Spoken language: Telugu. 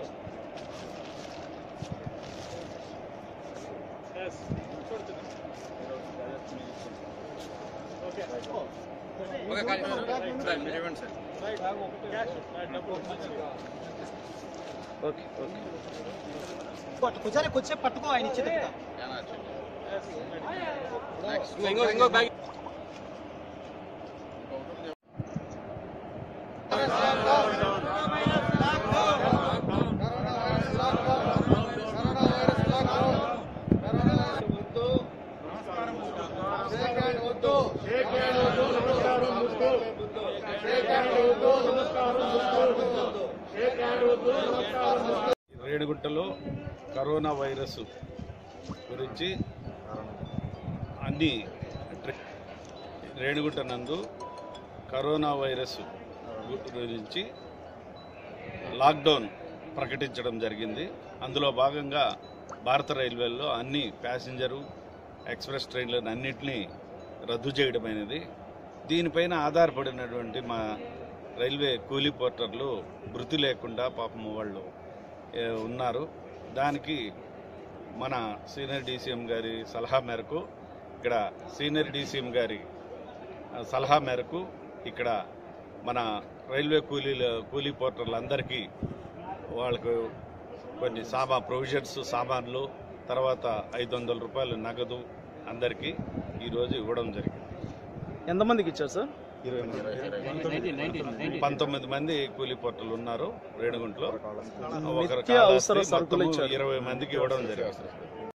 ఓకే ఓకే పట్టు కూర్చొని కొద్దిసేపు పట్టుకో ఆయన ఇచ్చేది ఇంకో ఇంకో బ్యాగ్ రేణిగుంటలో కరోనా వైరస్ గురించి అన్ని ట్రి- రేణిగుంట నందు కరోనా వైరస్ గు- గురించి లాక్డౌన్ ప్రకటించడం జరిగింది అందులో భాగంగా భారత రైల్వేల్లో అన్ని ప్యాసింజరు ఎక్స్ప్రెస్ ట్రైన్లను అన్నింటినీ రద్దు చేయడమైనది దీనిపైన ఆధారపడినటువంటి మా రైల్వే కూలీ పోర్టర్లు మృతి లేకుండా పాపం వాళ్ళు ఏ, ఉన్నారు దానికి మన సీనియర్ డీసీఎం గారి సలహా మేరకు ఇక్కడ సీనియర్ డీసీఎం గారి ఆ, సలహా మేరకు ఇక్కడ మన రైల్వే కూలీల కూలీ పోర్టర్లందరికీ వాళ్ళకు కొన్ని సామా ప్రొవిజన్స్ సామాన్లు తర్వాత ఐదు వందల రూపాయలు నగదు అందరికీ ఈరోజు ఇవ్వడం జరిగింది ఎంతమందికి ఇచ్చారు సార్ పంతొమ్మిది మంది కూలీ పోర్టర్లు ఉన్నారు రేణుగుంట్లో ఒకరు నిత్య అవసర కాళహస్తి, సరుకులు మొత్తము ఇచ్చారు. ఇరవై మందికి ఇవ్వడం జరిగింది